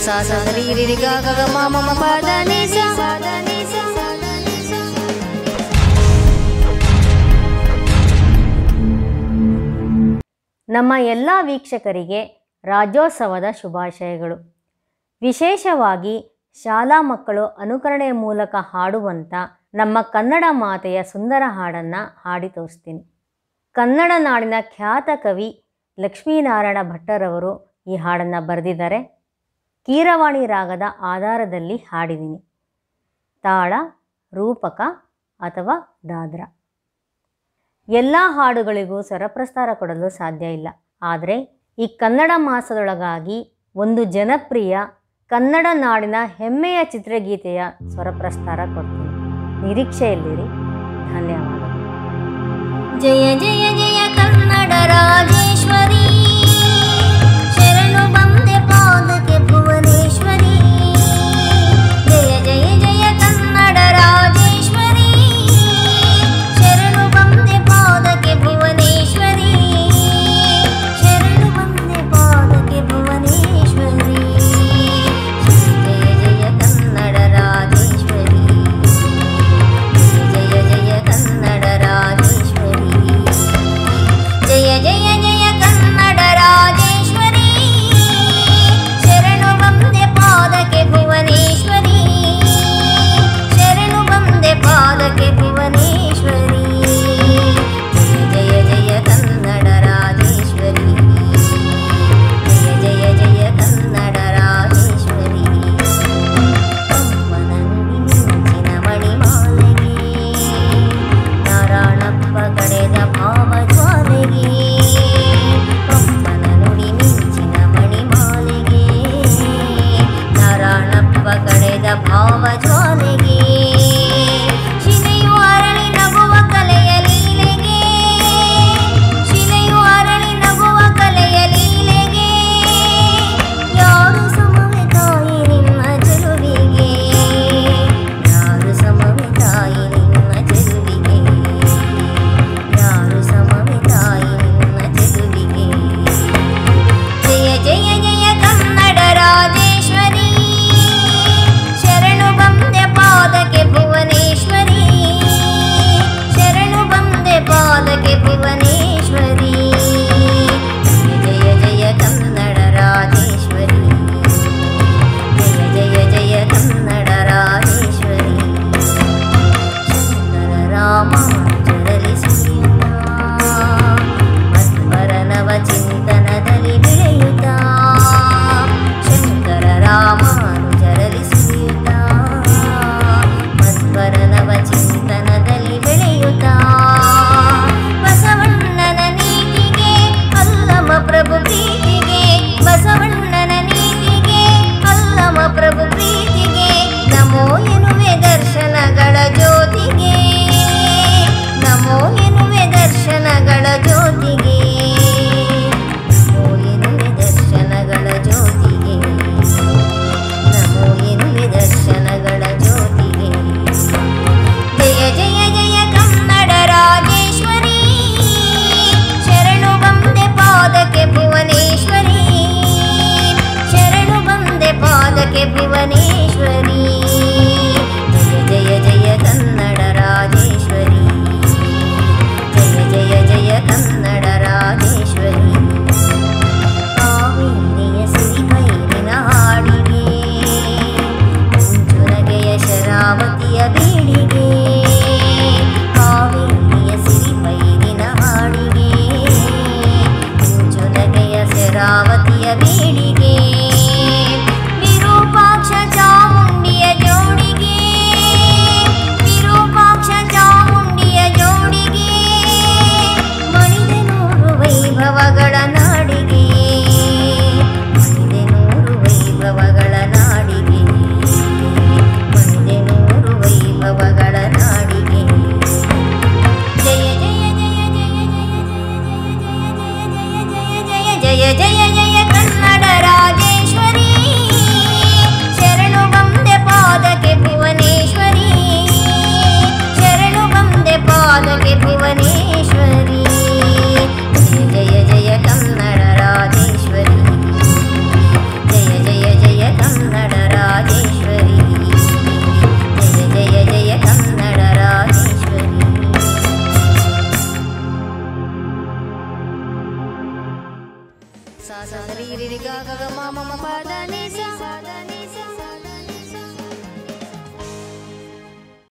ಸಾ ಸ ಸ ರಿ ರಿ ರಿ ಗ ಗ ಗ ಮ ಮ ಮ ಪ ದ ನಿ ಸ ನಮ್ಮ ಎಲ್ಲ ವೀಕ್ಷಕರಿಗೆ ರಾಜ್ಯೋತ್ಸವದ ಶುಭಾಶಯಗಳು ವಿಶೇಷವಾಗಿ ಶಾಲಾ ಮಕ್ಕಳು ಅನುಕರಣೆಯ ಮೂಲಕ ಹಾಡುವಂಥ ನಮ್ಮ ಕನ್ನಡ ಮಾತೆಯ ಸುಂದರ ಹಾಡನ್ನು ಹಾಡಿ ತೋರಿಸ್ತೀನಿ ಕನ್ನಡ ನಾಡಿನ ಖ್ಯಾತ ಕವಿ ಲಕ್ಷ್ಮೀನಾರಾಯಣ ಭಟ್ಟರವರು ಈ ಹಾಡನ್ನು ಬರೆದಿದ್ದಾರೆ ಕೀರವಾಣಿ ರಾಗದ ಆಧಾರದಲ್ಲಿ ಹಾಡಿದ್ದೀನಿ ತಾಳ ರೂಪಕ ಅಥವಾ ದಾದ್ರ ಎಲ್ಲ ಹಾಡುಗಳಿಗೂ ಸ್ವರಪ್ರಸ್ತಾರ ಕೊಡಲು ಸಾಧ್ಯ ಇಲ್ಲ ಆದರೆ ಈ ಕನ್ನಡ ಮಾಸದೊಳಗಾಗಿ ಒಂದು ಜನಪ್ರಿಯ ಕನ್ನಡ ನಾಡಿನ ಹೆಮ್ಮೆಯ ಚಿತ್ರಗೀತೆಯ ಸ್ವರಪ್ರಸ್ತಾರ ಕೊಡ್ತೀನಿ ನಿರೀಕ್ಷೆಯಲ್ಲಿರಿ ಧನ್ಯವಾದ ಜಯ ಜಯ ಜಯ ಕನ್ನಡ ರಾಜೇಶ್ವರಿ ಶರಣು ಬಂದೆ ಪಾದಕ್ಕೆ ಭುವನೇಶ್ವರಿ ಜಯ ಜಯ ಜಯ ಕನ್ನಡ ರಾಜೇಶ್ವರಿ ಶರಣು ಬಂದೆ ಪಾದಕ್ಕೆ ಭುವನೇಶ್ವರಿ ಶರಣು ಬಂದೆ ಪಾದಕ್ಕೆ ಭುವನೇಶ್ವರಿ ಜಯ ಜಯ ಕನ್ನಡ ರಾಜೇಶ್ವರಿ ಜಯ ಜಯ ಕನ್ನಡ ರಾಜೇಶ್ವರಿ ಜಯ ಜಯ ಜಯ ಕನ್ನಡ ರಾಜೇಶ್ವರಿ ಶರಣು ಬಂದೆ ಪಾದಕ್ಕೆ ಭುವನೇಶ್ವರಿ ಶರಣು ಬಂದೆ ಪಾದಕ್ಕೆ ಭುವನೇಶ್ವರಿ ಜಯ ಜಯ ಜಯ ಕನ್ನಡ ರಾಜೇಶ್ವರಿ ಜಯ ಜಯ ಜಯ ಕನ್ನಡ ರಾಜೇಶ್ವರಿ ಅಮ್ಮನ ನುಡಿ ಮಿಂಚಿನ ಮಣಿಮಾಲೆಗೆ ನಾರಾಯಣಪ್ಪ ಕಡೆದ ಭಾವ ಜ್ವಾಲೆಗೆ ಅಮ್ಮನ ನುಡಿ ಮಿಂಚಿನ ಮಣಿಮಾಲೆಗೆ ನಾರಾಯಣಪ್ಪ ಕಡೆದ ಭಾವ ಜ್ವಾಲೆಗೆ ಶಿಲೆಯು ಅರಳಿ ನಗುವ ಕಲೆಯ ಲೀಲೆಗೆ ಶಿಲೆಯು ಅರಳಿ ನಗುವ ಕಲೆಯ ಲೀಲೆಗೆ ಯಾರು ಸಮವೆ ತಾಯಿ ನಿನ್ನ ಚೆಲುವಿಗೆ ಯಾರು ಸಮವೆ ತಾಯಿ ನಿನ್ನ ಚೆಲುವಿಗೆ ಯಾರು ಸಮವೆ ತಾಯಿ ನಿನ್ನ ಚೆಲುವಿಗೆ ಜಯ ಜಯ ಜಯ ಕನ್ನಡ ರಾಜೇಶ್ವರಿ ಶರಣು ಬಂದೆ ಪಾದಕ್ಕೆ ಭುವನೇಶ್ವರಿ ಶರಣು ಬಂದೆ ಪಾದಕ್ಕೆ ಭುವನೇಶ್ವರಿ ಜಯ ಜಯ ಕನ್ನಡ ರಾಜೇಶ್ವರಿ ಜಯ ಜಯ ಜಯ ಕನ್ನಡ ರಾಜೇಶ್ವರಿ ಶಂಕರ ರಾಮಾನುಜರಲ್ಲಿ ಸುರಿಯುತ್ತ ಮಧ್ವರನವ ಚಿಂತನದಲ್ಲಿ ಬೆಳೆಯುತ್ತ ಶಂಕರ ರಾಮಾನುಜರಲ್ಲಿ ಸುರಿಯುತ್ತ ಮಧ್ವರನವ ಚಿಂತನದಲ್ಲಿ ಬೆಳೆಯುತ್ತ ಬಸವಣ್ಣನ ನೀತಿಗೆ ಅಲ್ಲಮ ಪ್ರಭು ಪ್ರೀತಿಗೆ ಬಸವಣ್ಣನ ನೀತಿಗೆ ಅಲ್ಲಮ ಪ್ರಭು ಪ್ರೀತಿಗೆ ನಮೋ ಎನ್ನುವೆ ದರ್ಶನಗಳ ಜ್ಯೋತಿಗೆ ಸ ಸ ರಿ ರಿ ರಿ ಗ ಗ ಗ ಮ ಮ ಮ ಪ ದ ನಿ ಸ